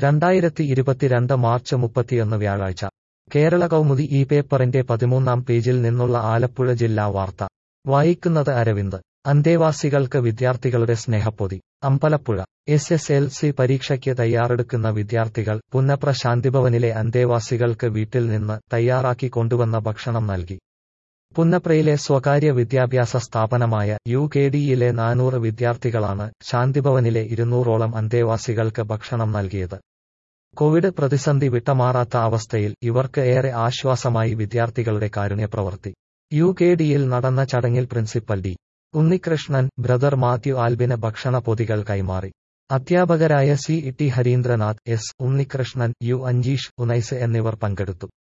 രണ്ടായിരത്തി ഇരുപത്തിരണ്ട് മാർച്ച് മുപ്പത്തിയൊന്ന് വ്യാഴാഴ്ച കേരള കൗമുദി ഈ പേപ്പറിന്റെ പതിമൂന്നാം പേജിൽ നിന്നുള്ള ആലപ്പുഴ ജില്ലാ വാർത്ത വായിക്കുന്നത് അരവിന്ദ് അന്തേവാസികൾക്ക് വിദ്യാർത്ഥികളുടെ സ്നേഹപ്പൊതി Ambalappuzha S S L C പരീക്ഷയ്ക്ക് തയ്യാറെടുക്കുന്ന വിദ്യാർത്ഥികൾ പുന്നപ്ര ശാന്തിഭവനിലെ അന്തേവാസികൾക്ക് വീട്ടിൽ നിന്ന് തയ്യാറാക്കി കൊണ്ടുവന്ന ഭക്ഷണം നൽകി പുന്നപ്രയിലെ സ്വകാര്യ വിദ്യാഭ്യാസ സ്ഥാപനമായ യു കെ ഡിയിലെ നാനൂറ് വിദ്യാർത്ഥികളാണ് ശാന്തിഭവനിലെ ഇരുന്നൂറോളം അന്തേവാസികൾക്ക് ഭക്ഷണം നൽകിയത് കോവിഡ് പ്രതിസന്ധി വിട്ടമാറാത്ത അവസ്ഥയിൽ ഇവർക്ക് ഏറെ ആശ്വാസമായി വിദ്യാർത്ഥികളുടെ കാരുണ്യപ്രവൃത്തി യു കെ ഡിയിൽ നടന്ന ചടങ്ങിൽ principal D Unnikrishnan brother Mathew ആൽബിന് ഭക്ഷണ പൊതികൾ കൈമാറി അധ്യാപകരായ C T Harindranath S Unnikrishnan U Anjeesh Unais എന്നിവർ പങ്കെടുത്തു